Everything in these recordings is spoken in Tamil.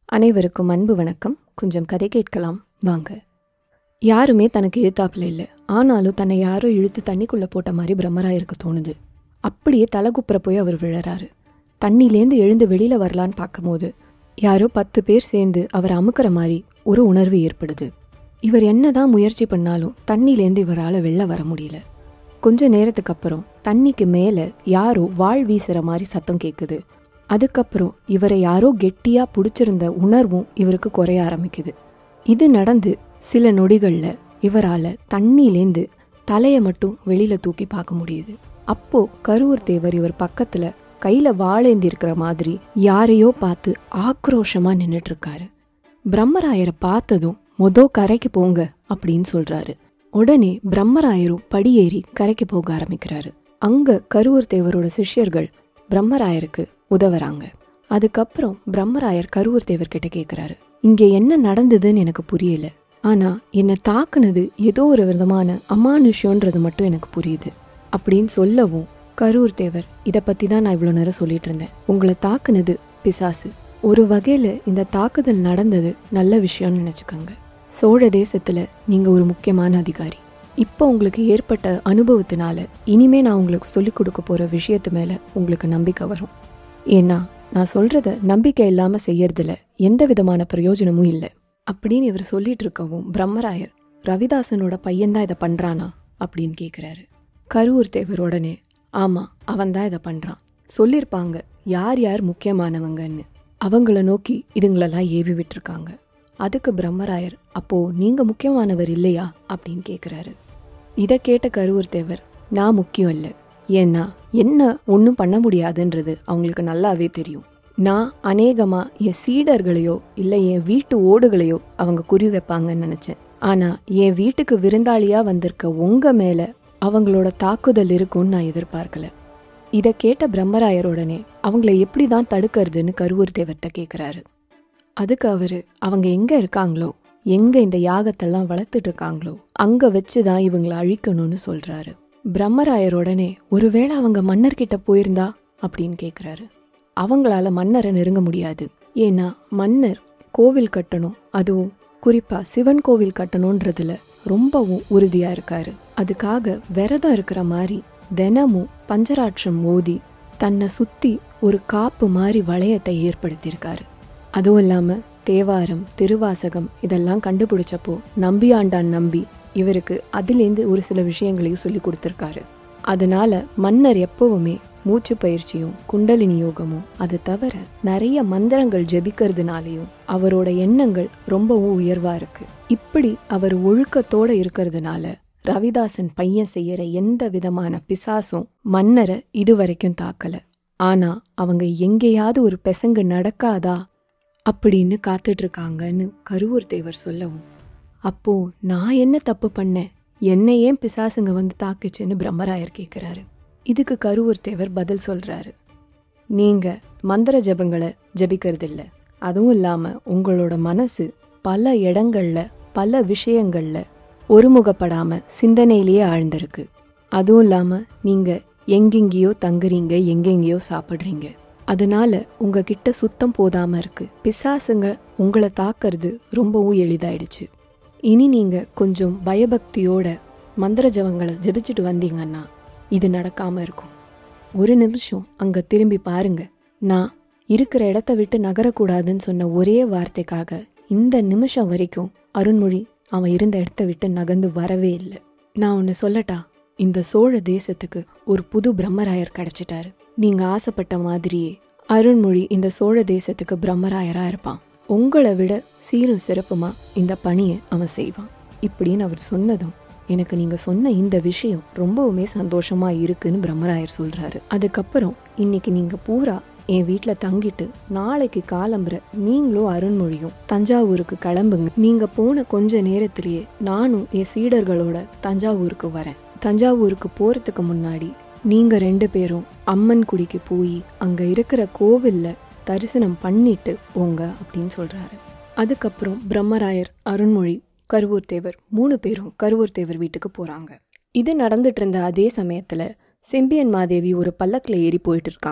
அனைவருக்கும் அன்பு வணக்கம் கொஞ்சம் கதை கேட்கலாம் வாங்க யாருமே தனக்கு எதிர்த்தாப்புல இல்லை ஆனாலும் தன்னை யாரோ இழுத்து தண்ணிக்குள்ள போட்ட மாதிரி பிரம்மராயருக்கு தோணுது அப்படியே தலைகுப்புற போய் அவர் விழறாரு தண்ணிலேந்து எழுந்து வெளியில வரலான்னு பார்க்கும்போது யாரோ பத்து பேர் சேர்ந்து அவர் அமுக்கிற மாதிரி ஒரு உணர்வு ஏற்படுது இவர் என்னதான் முயற்சி பண்ணாலும் தண்ணிலேந்து இவரால் வெளில வர முடியல கொஞ்ச நேரத்துக்கு அப்புறம் தண்ணிக்கு மேலே யாரோ வாழ் வீசுற மாதிரி சத்தம் கேட்குது அதுக்கப்புறம் இவரை யாரோ கெட்டியா பிடிச்சிருந்த உணர்வும் இவருக்கு குறைய ஆரம்பிக்குது இது நடந்து சில நொடிகள்ல இவரால தண்ணியிலேந்து தலையை மட்டும் வெளியில தூக்கி பார்க்க முடியுது அப்போ கருவூர் தேவர் இவர் பக்கத்துல கையில வாழேந்தி இருக்கிற மாதிரி யாரையோ பார்த்து ஆக்ரோஷமா நின்னுட்டு இருக்காரு பிரம்மராயரை பார்த்ததும் மொதோ கரைக்கு போங்க அப்படின்னு சொல்றாரு உடனே பிரம்மராயரும் படியேறி கரைக்கு போக ஆரம்பிக்கிறாரு அங்க கருவூர் தேவரோட சிஷ்யர்கள் பிரம்மராயருக்கு உதவுறாங்க அதுக்கப்புறம் பிரம்மராயர் கருவூர் தேவர்கிட்ட கேக்குறாரு இங்க என்ன நடந்ததுன்னு எனக்கு புரியல ஆனா என்னை தாக்குனது ஏதோ ஒரு விதமான அமானுஷ்யன்றது மட்டும் எனக்கு புரியுது அப்படின்னு சொல்லவும் கரூர் தேவர் இதை பத்தி தான் நான் இவ்வளோ நேரம் சொல்லிட்டு இருந்தேன் உங்களை தாக்குனது பிசாசு ஒரு வகையில இந்த தாக்குதல் நடந்தது நல்ல விஷயம்னு நினைச்சுக்கோங்க சோழ தேசத்துல நீங்க ஒரு முக்கியமான அதிகாரி இப்போ உங்களுக்கு ஏற்பட்ட அனுபவத்தினால இனிமே நான் உங்களுக்கு சொல்லிக் கொடுக்க போற விஷயத்து மேல உங்களுக்கு நம்பிக்கை வரும் ஏன்னா நான் சொல்றத நம்பிக்கை இல்லாம செய்யறதுல எந்த விதமான பிரயோஜனமும் இல்லை அப்படின்னு இவர் சொல்லிட்டு இருக்கவும் பிரம்மராயர் ரவிதாசனோட பையன்தான் இதை பண்றானா அப்படின்னு கேக்குறாரு கரூர் தேவர் உடனே ஆமா அவன் தான் இதை பண்றான் சொல்லியிருப்பாங்க யார் யார் முக்கியமானவங்கன்னு அவங்கள நோக்கி இதுங்களெல்லாம் ஏவி விட்டுருக்காங்க அதுக்கு பிரம்மராயர் அப்போ நீங்க முக்கியமானவர் இல்லையா அப்படின்னு கேக்குறாரு இதை கேட்ட கருவூர் தேவர் நான் முக்கியம் இல்லை ஏன்னா என்ன ஒன்றும் பண்ண முடியாதுன்றது அவங்களுக்கு நல்லாவே தெரியும் நான் அநேகமா என் சீடர்களையோ இல்லை என் வீட்டு ஓடுகளையோ அவங்க குறி வைப்பாங்கன்னு நினைச்சேன் ஆனா என் வீட்டுக்கு விருந்தாளியா வந்திருக்க உங்க மேல அவங்களோட தாக்குதல் இருக்கும்னு நான் எதிர்பார்க்கல இதை கேட்ட பிரம்மராயருடனே அவங்கள எப்படி தான் தடுக்கிறதுன்னு கருவூர் தேவர்கிட்ட கேட்குறாரு அதுக்கு அவரு அவங்க எங்க இருக்காங்களோ எங்க இந்த யாகத்தெல்லாம் வளர்த்துட்டு இருக்காங்களோ அங்க வச்சு தான் இவங்களை அழிக்கணும்னு சொல்றாரு பிரம்மராயர் உடனே ஒருவேளை அவங்க மன்னர்கிட்ட போயிருந்தா அப்படின்னு கேக்குறாரு அவங்களால மன்னரை நெருங்க முடியாது ஏன்னா மன்னர் கோவில் கட்டணும் அதுவும் குறிப்பா சிவன் கோவில் கட்டணுன்றதுல ரொம்பவும் உறுதியா இருக்காரு அதுக்காக விரதம் இருக்கிற மாதிரி தினமும் பஞ்சராட்சம் மோதி தன்னை சுத்தி ஒரு காப்பு மாதிரி வளையத்தை ஏற்படுத்தியிருக்காரு அதுவும் இல்லாம தேவாரம் திருவாசகம் இதெல்லாம் கண்டுபிடிச்சப்போ நம்பியாண்டான் நம்பி இவருக்கு அதுலேருந்து ஒரு சில விஷயங்களையும் சொல்லி கொடுத்துருக்காரு அதனால மன்னர் எப்பவுமே மூச்சு பயிற்சியும் குண்டலினி யோகமும் அது தவிர நிறைய மந்திரங்கள் ஜெபிக்கிறதுனாலையும் அவரோட எண்ணங்கள் ரொம்பவும் உயர்வா இருக்கு இப்படி அவர் ஒழுக்கத்தோட இருக்கிறதுனால ரவிதாசன் பையன் செய்யற எந்த விதமான பிசாசும் மன்னரை இதுவரைக்கும் தாக்கல ஆனா அவங்க எங்கேயாவது ஒரு பெசங்கு நடக்காதா அப்படின்னு காத்துட்டு இருக்காங்கன்னு கருவூர் தேவர் சொல்லவும் அப்போ நான் என்ன தப்பு பண்ணேன் என்னை ஏன் பிசாசுங்க வந்து தாக்குச்சுன்னு பிரம்மராயர் கேட்குறாரு இதுக்கு கருவூர் தேவர் பதில் சொல்றாரு நீங்க மந்திர ஜபங்களை ஜபிக்கிறதில்ல அதுவும் இல்லாம உங்களோட மனசு பல இடங்கள்ல பல விஷயங்கள்ல ஒருமுகப்படாம சிந்தனையிலேயே ஆழ்ந்திருக்கு அதுவும் இல்லாம நீங்க எங்கெங்கேயோ தங்குறீங்க எங்கெங்கேயோ சாப்பிடுறீங்க அதனால உங்ககிட்ட சுத்தம் போதாம இருக்கு பிசாசுங்க உங்களை தாக்குறது ரொம்பவும் எளிதாயிடுச்சு இனி நீங்க கொஞ்சம் பயபக்தியோட மந்திர ஜபங்களை ஜெபிச்சுட்டு வந்தீங்கன்னா இது நடக்காம இருக்கும் ஒரு நிமிஷம் அங்க திரும்பி பாருங்க நான் இருக்கிற இடத்த விட்டு நகரக்கூடாதுன்னு சொன்ன ஒரே வார்த்தைக்காக இந்த நிமிஷம் வரைக்கும் அருண்மொழி அவன் இருந்த இடத்த விட்டு நகர்ந்து வரவே இல்லை நான் ஒன்று சொல்லட்டா இந்த சோழ தேசத்துக்கு ஒரு புது பிரம்மராயர் கிடைச்சிட்டாரு நீங்க ஆசைப்பட்ட மாதிரியே அருண்மொழி இந்த சோழ தேசத்துக்கு பிரம்மராயரா இருப்பான் உங்களை விட சீரும் சிறப்புமா இந்த பணியை அவன் செய்வான் இப்படின்னு அவர் சொன்னதும் எனக்கு நீங்க சொன்ன இந்த விஷயம் ரொம்பவுமே சந்தோஷமா இருக்குன்னு பிரம்மராயர் சொல்றாரு அதுக்கப்புறம் இன்னைக்கு நீங்க பூரா என் வீட்டில் தங்கிட்டு நாளைக்கு காலம்புற நீங்களும் அருண்மொழியும் தஞ்சாவூருக்கு கிளம்புங்க நீங்க போன கொஞ்ச நேரத்திலேயே நானும் என் சீடர்களோட தஞ்சாவூருக்கு வரேன் தஞ்சாவூருக்கு போறதுக்கு முன்னாடி நீங்க ரெண்டு பேரும் அம்மன் குடிக்கு போய் அங்க இருக்கிற கோவில்ல தரிசனம் பண்ணிட்டு போங்க அப்படின்னு சொல்றாரு அதுக்கப்புறம் பிரம்மராயர் அருண்மொழி கருவூர் தேவர் மூணு பேரும் கருவூர் தேவர் வீட்டுக்கு போறாங்க இது நடந்துட்டு இருந்த அதே சமயத்துல செம்பியன் மாதேவி ஒரு பல்லக்கில் ஏறி போயிட்டு இருக்காங்க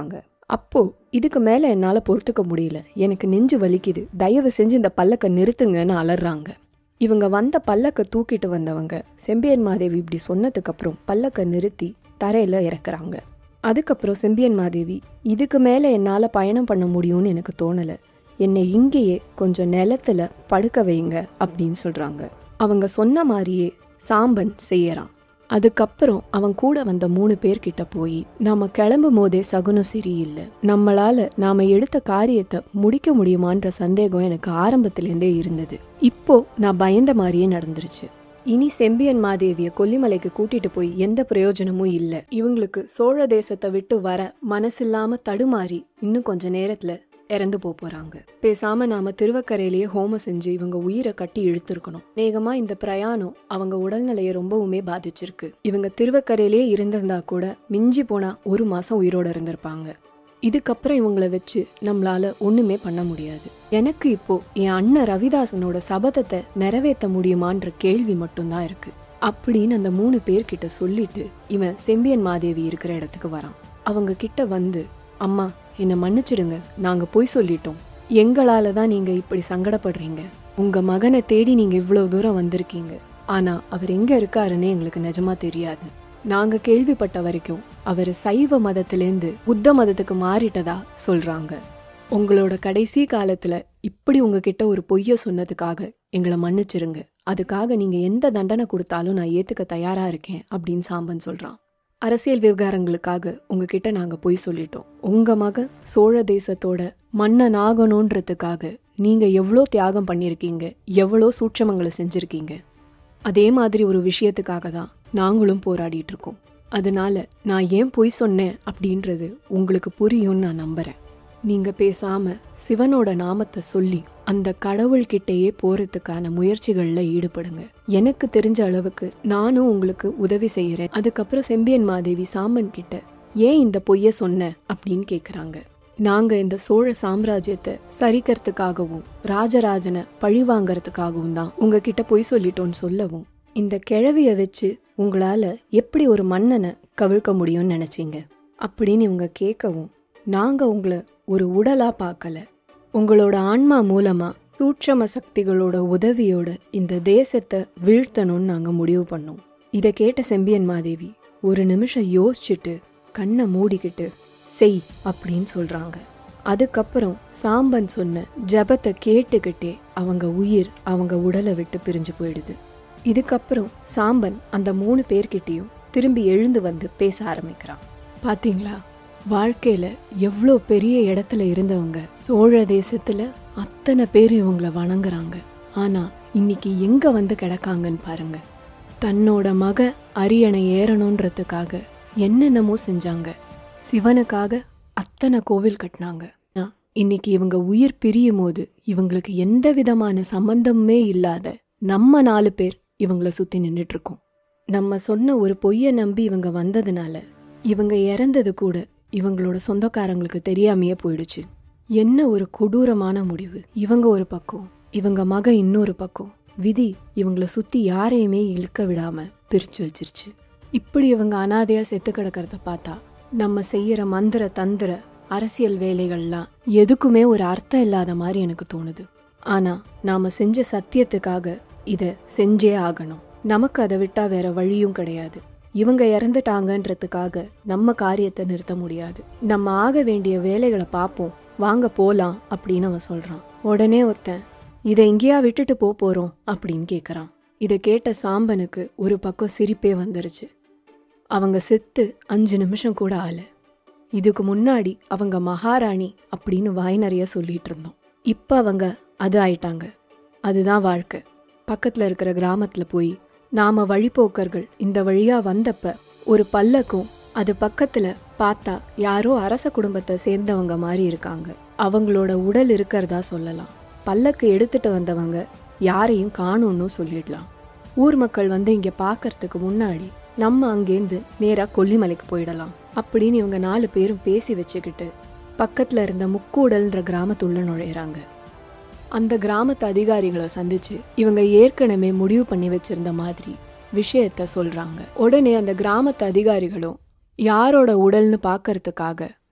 அப்போ இதுக்கு மேல என்னால பொறுத்துக்க முடியல எனக்கு நெஞ்சு வலிக்குது தயவு செஞ்சு இந்த பல்லக்க நிறுத்துங்கன்னு அலறாங்க இவங்க வந்த பல்லக்க தூக்கிட்டு வந்தவங்க செம்பியன் மாதேவி இப்படி சொன்னதுக்கு அப்புறம் பல்லக்க நிறுத்தி தரையில இறக்குறாங்க அதுக்கப்புறம் செம்பியன் மாதேவி இதுக்கு மேல என்னால பயணம் பண்ண முடியும்னு எனக்கு தோணல என்னை இங்கேயே கொஞ்சம் நிலத்துல படுக்க வைங்க அப்படின்னு சொல்றாங்க அவங்க சொன்ன மாதிரியே சாம்பன் செய்யறான் அதுக்கப்புறம் அவன் கூட வந்த மூணு பேர்கிட்ட போய் நாம கிளம்பும் போதே சகுனம் சரியில்லை நம்மளால நாம எடுத்த காரியத்தை முடிக்க முடியுமான்ற சந்தேகம் எனக்கு ஆரம்பத்திலேருந்தே இருந்தது இப்போ நான் பயந்த மாதிரியே நடந்துருச்சு இனி செம்பியன் மாதேவிய கொல்லிமலைக்கு கூட்டிட்டு போய் எந்த பிரயோஜனமும் இல்ல இவங்களுக்கு சோழ தேசத்தை விட்டு வர மனசில்லாம தடுமாறி இன்னும் கொஞ்ச நேரத்துல இறந்து போப் போறாங்க பேசாம நாம திருவக்கரையிலேயே ஹோமம் செஞ்சு இவங்க உயிரை கட்டி இழுத்துருக்கணும் வேகமா இந்த பிரயாணம் அவங்க உடல்நிலையை ரொம்பவுமே பாதிச்சிருக்கு இவங்க திருவக்கரையிலேயே இருந்திருந்தா கூட மிஞ்சி போனா ஒரு மாசம் உயிரோட இருந்திருப்பாங்க இதுக்கப்புறம் இவங்கள வச்சு நம்மளால ஒண்ணுமே பண்ண முடியாது எனக்கு இப்போ என் அண்ணன் ரவிதாசனோட சபதத்தை நிறைவேற்ற முடியுமான்ற கேள்வி மட்டும்தான் இருக்கு அப்படின்னு அந்த மூணு பேர்கிட்ட சொல்லிட்டு இவன் செம்பியன் மாதேவி இருக்கிற இடத்துக்கு வரான் அவங்க கிட்ட வந்து அம்மா என்னை மன்னிச்சிடுங்க நாங்க பொய் சொல்லிட்டோம் எங்களால தான் நீங்க இப்படி சங்கடப்படுறீங்க உங்க மகனை தேடி நீங்க இவ்வளவு தூரம் வந்திருக்கீங்க ஆனா அவர் எங்க இருக்காருன்னு எங்களுக்கு நிஜமா தெரியாது நாங்க கேள்விப்பட்ட வரைக்கும் அவர் சைவ மதத்திலேருந்து புத்த மதத்துக்கு மாறிட்டதா சொல்றாங்க உங்களோட கடைசி காலத்துல இப்படி உங்ககிட்ட ஒரு பொய்ய சொன்னதுக்காக எங்களை மன்னிச்சிருங்க அதுக்காக நீங்க எந்த தண்டனை கொடுத்தாலும் நான் ஏத்துக்க தயாரா இருக்கேன் அப்படின்னு சாம்பன் சொல்றான் அரசியல் விவகாரங்களுக்காக உங்ககிட்ட நாங்க பொய் சொல்லிட்டோம் உங்க மக சோழ தேசத்தோட மன்னன் ஆகணுன்றதுக்காக நீங்க எவ்வளோ தியாகம் பண்ணிருக்கீங்க எவ்வளோ சூட்சமங்களை செஞ்சிருக்கீங்க அதே மாதிரி ஒரு விஷயத்துக்காக தான் நாங்களும் போராடிட்டு இருக்கோம் அதனால நான் ஏன் பொய் சொன்னேன் அப்படின்றது உங்களுக்கு புரியும்னு நான் நம்புறேன் நீங்க பேசாம சிவனோட நாமத்தை சொல்லி அந்த கடவுள்கிட்டயே போறதுக்கான முயற்சிகள்ல ஈடுபடுங்க எனக்கு தெரிஞ்ச அளவுக்கு நானும் உங்களுக்கு உதவி செய்யறேன் அதுக்கப்புறம் செம்பியன் மாதேவி சாமன் கிட்ட ஏன் இந்த பொய்ய சொன்ன அப்படின்னு கேக்குறாங்க நாங்க இந்த சோழ சாம்ராஜ்யத்தை சரிக்கிறதுக்காகவும் ராஜராஜனை பழி வாங்கறதுக்காகவும் தான் உங்ககிட்ட பொய் சொல்லிட்டோன்னு சொல்லவும் இந்த கிழவிய வச்சு உங்களால எப்படி ஒரு மன்னனை கவிழ்க்க முடியும்னு நினைச்சீங்க அப்படின்னு இவங்க கேட்கவும் நாங்க உங்களை ஒரு உடலா பார்க்கல உங்களோட ஆன்மா மூலமா சூட்சம சக்திகளோட உதவியோட இந்த தேசத்தை வீழ்த்தணும்னு நாங்க முடிவு பண்ணோம் இதை கேட்ட செம்பியன் மாதேவி ஒரு நிமிஷம் யோசிச்சுட்டு கண்ணை மூடிக்கிட்டு செய் அப்படின்னு சொல்றாங்க அதுக்கப்புறம் சாம்பன் சொன்ன ஜபத்தை கேட்டுக்கிட்டே அவங்க உயிர் அவங்க உடலை விட்டு பிரிஞ்சு போயிடுது இதுக்கப்புறம் சாம்பன் அந்த மூணு பேர்கிட்டயும் திரும்பி எழுந்து வந்து பேச ஆரம்பிக்கிறான் பாத்தீங்களா வாழ்க்கையில எவ்வளோ பெரிய இடத்துல இருந்தவங்க சோழ தேசத்துல அத்தனை பேர் இவங்கள வணங்குறாங்க ஆனா இன்னைக்கு எங்க வந்து கிடக்காங்கன்னு பாருங்க தன்னோட மக அரியணை ஏறணுன்றதுக்காக என்னென்னமோ செஞ்சாங்க சிவனுக்காக அத்தனை கோவில் கட்டினாங்க ஆனா, இன்னைக்கு இவங்க உயிர் பிரியும் போது இவங்களுக்கு எந்த விதமான சம்பந்தமுமே இல்லாத நம்ம நாலு பேர் இவங்கள சுத்தி நின்னுட்டு இருக்கோம் நம்ம சொன்ன ஒரு பொய்ய நம்பி இவங்க வந்ததுனால இவங்க இறந்தது கூட இவங்களோட சொந்தக்காரங்களுக்கு தெரியாமையே போயிடுச்சு என்ன ஒரு கொடூரமான முடிவு இவங்க ஒரு பக்கம் இவங்க மக இன்னொரு பக்கம் விதி இவங்கள சுத்தி யாரையுமே இழுக்க விடாம பிரிச்சு வச்சிருச்சு இப்படி இவங்க அனாதையா செத்து கிடக்கிறத பார்த்தா நம்ம செய்யற மந்திர தந்திர அரசியல் வேலைகள்லாம் எதுக்குமே ஒரு அர்த்தம் இல்லாத மாதிரி எனக்கு தோணுது ஆனா நாம செஞ்ச சத்தியத்துக்காக இத செஞ்சே ஆகணும் நமக்கு அதை விட்டா வேற வழியும் கிடையாது இவங்க இறந்துட்டாங்கன்றதுக்காக நம்ம காரியத்தை நிறுத்த முடியாது நம்ம ஆக வேண்டிய வேலைகளை பார்ப்போம் வாங்க போலாம் அப்படின்னு அவன் சொல்றான் உடனே ஒருத்தன் இதை எங்கேயா விட்டுட்டு போ போறோம் அப்படின்னு கேக்குறான் இதை கேட்ட சாம்பனுக்கு ஒரு பக்கம் சிரிப்பே வந்துருச்சு அவங்க செத்து அஞ்சு நிமிஷம் கூட ஆல இதுக்கு முன்னாடி அவங்க மகாராணி அப்படின்னு வாய் நிறைய சொல்லிட்டு இருந்தோம் இப்ப அவங்க அது ஆயிட்டாங்க அதுதான் வாழ்க்கை பக்கத்துல இருக்கிற கிராமத்துல போய் நாம வழிபோக்கர்கள் இந்த வழியா வந்தப்ப ஒரு பல்லக்கும் அது பக்கத்துல பார்த்தா யாரோ அரச குடும்பத்தை சேர்ந்தவங்க மாதிரி இருக்காங்க அவங்களோட உடல் இருக்கிறதா சொல்லலாம் பல்லக்கு எடுத்துட்டு வந்தவங்க யாரையும் காணும்னு சொல்லிடலாம் ஊர் மக்கள் வந்து இங்க பார்க்கறதுக்கு முன்னாடி நம்ம அங்கேருந்து நேரா கொல்லிமலைக்கு போயிடலாம் அப்படின்னு இவங்க நாலு பேரும் பேசி வச்சுக்கிட்டு பக்கத்துல இருந்த முக்கூடல்ன்ற கிராமத்துள்ள நுழையிறாங்க அந்த கிராமத்து அதிகாரிகளை சந்திச்சு இவங்க ஏற்கனவே முடிவு பண்ணி வச்சிருந்த மாதிரி விஷயத்த சொல்றாங்க உடனே அந்த கிராமத்து அதிகாரிகளும் யாரோட உடல்னு பார்க்கறதுக்காக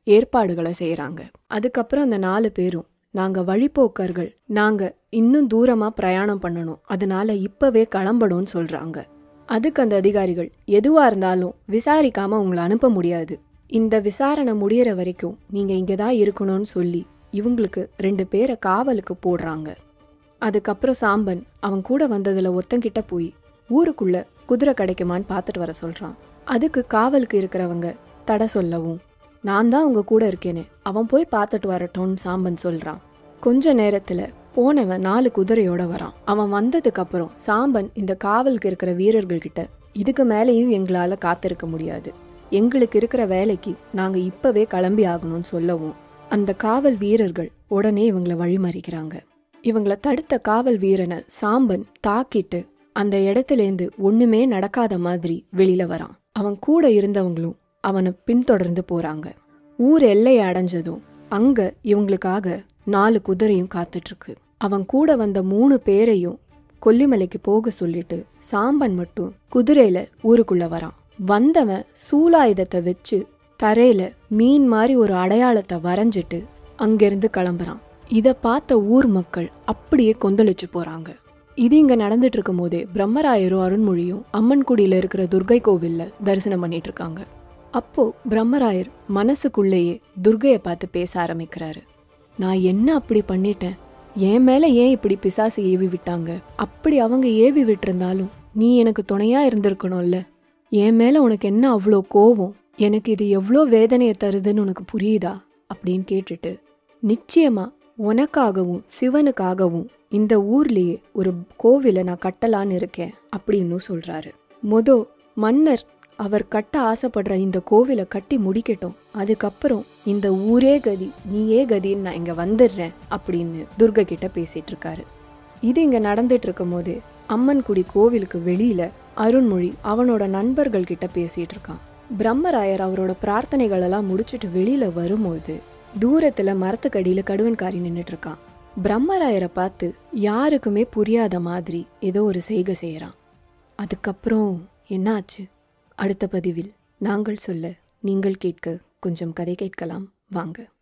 ஏற்பாடுகளை செய்யறாங்க அதுக்கப்புறம் அந்த நாலு பேரும் நாங்க வழிப்போக்கர்கள் நாங்க இன்னும் தூரமா பிரயாணம் பண்ணணும் அதனால இப்பவே கிளம்பணும்னு சொல்றாங்க அதுக்கு அந்த அதிகாரிகள் எதுவா இருந்தாலும் விசாரிக்காம உங்களை அனுப்ப முடியாது இந்த விசாரணை முடியற வரைக்கும் நீங்க இங்க தான் இருக்கணும்னு சொல்லி இவங்களுக்கு ரெண்டு பேரை காவலுக்கு போடுறாங்க அதுக்கப்புறம் சாம்பன் அவன் கூட வந்ததுல ஒத்தங்கிட்ட போய் ஊருக்குள்ள குதிரை கிடைக்குமான்னு பார்த்துட்டு வர சொல்றான் அதுக்கு காவலுக்கு இருக்கிறவங்க தடை சொல்லவும் நான் தான் உங்க கூட இருக்கேனே அவன் போய் பார்த்துட்டு வரட்டும்னு சாம்பன் சொல்றான் கொஞ்ச நேரத்துல போனவன் நாலு குதிரையோட வரான் அவன் வந்ததுக்கு அப்புறம் சாம்பன் இந்த காவலுக்கு இருக்கிற வீரர்கள் கிட்ட இதுக்கு மேலேயும் எங்களால காத்திருக்க முடியாது எங்களுக்கு இருக்கிற வேலைக்கு நாங்க இப்பவே கிளம்பி ஆகணும்னு சொல்லவும் அந்த காவல் வீரர்கள் உடனே இவங்களை வழிமறிக்கிறாங்க இவங்கள தடுத்த காவல் வீரனை சாம்பன் தாக்கிட்டு அந்த இடத்துலேருந்து ஒண்ணுமே நடக்காத மாதிரி வெளியில வரான் அவன் கூட இருந்தவங்களும் அவனை பின்தொடர்ந்து போறாங்க ஊர் எல்லையை அடைஞ்சதும் அங்க இவங்களுக்காக நாலு குதிரையும் காத்துட்டு இருக்கு அவன் கூட வந்த மூணு பேரையும் கொல்லிமலைக்கு போக சொல்லிட்டு சாம்பன் மட்டும் குதிரையில ஊருக்குள்ள வரான் வந்தவன் சூலாயுதத்தை வச்சு தரையில மீன் மாதிரி ஒரு அடையாளத்தை வரைஞ்சிட்டு அங்கிருந்து கிளம்புறான் இத பார்த்த ஊர் மக்கள் அப்படியே கொந்தளிச்சு போறாங்க இது இங்க நடந்துட்டு இருக்கும் போதே பிரம்மராயரும் அருண்மொழியும் அம்மன்குடியில இருக்கிற துர்கை கோவில்ல தரிசனம் பண்ணிட்டு இருக்காங்க அப்போ பிரம்மராயர் மனசுக்குள்ளேயே துர்கையை பார்த்து பேச ஆரம்பிக்கிறாரு நான் என்ன அப்படி பண்ணிட்டேன் என் மேல ஏன் இப்படி பிசாசு ஏவி விட்டாங்க அப்படி அவங்க ஏவி விட்டிருந்தாலும் நீ எனக்கு துணையா இருந்திருக்கணும்ல என் மேல உனக்கு என்ன அவ்வளோ கோவம் எனக்கு இது எவ்வளோ வேதனையை தருதுன்னு உனக்கு புரியுதா அப்படின்னு கேட்டுட்டு நிச்சயமா உனக்காகவும் சிவனுக்காகவும் இந்த ஊர்லயே ஒரு கோவிலை நான் கட்டலான்னு இருக்கேன் அப்படின்னு சொல்றாரு மொதோ மன்னர் அவர் கட்ட ஆசைப்படுற இந்த கோவிலை கட்டி முடிக்கட்டும் அதுக்கப்புறம் இந்த ஊரே கதி நீயே கதின்னு நான் இங்க வந்துடுறேன் அப்படின்னு துர்கா கிட்ட பேசிட்டு இருக்காரு இது இங்க நடந்துட்டு இருக்கும் போது அம்மன்குடி கோவிலுக்கு வெளியில அருண்மொழி அவனோட நண்பர்கள் கிட்ட பேசிட்டு இருக்கான் பிரம்மராயர் அவரோட பிரார்த்தனைகள் எல்லாம் முடிச்சுட்டு வெளியில வரும்போது தூரத்துல மரத்துக்கடியில கடுவன்காரி நின்னுட்டு இருக்கான் பிரம்மராயரை பார்த்து யாருக்குமே புரியாத மாதிரி ஏதோ ஒரு செய்கை செய்யறான் அதுக்கப்புறம் என்னாச்சு அடுத்த பதிவில் நாங்கள் சொல்ல நீங்கள் கேட்க கொஞ்சம் கதை கேட்கலாம் வாங்க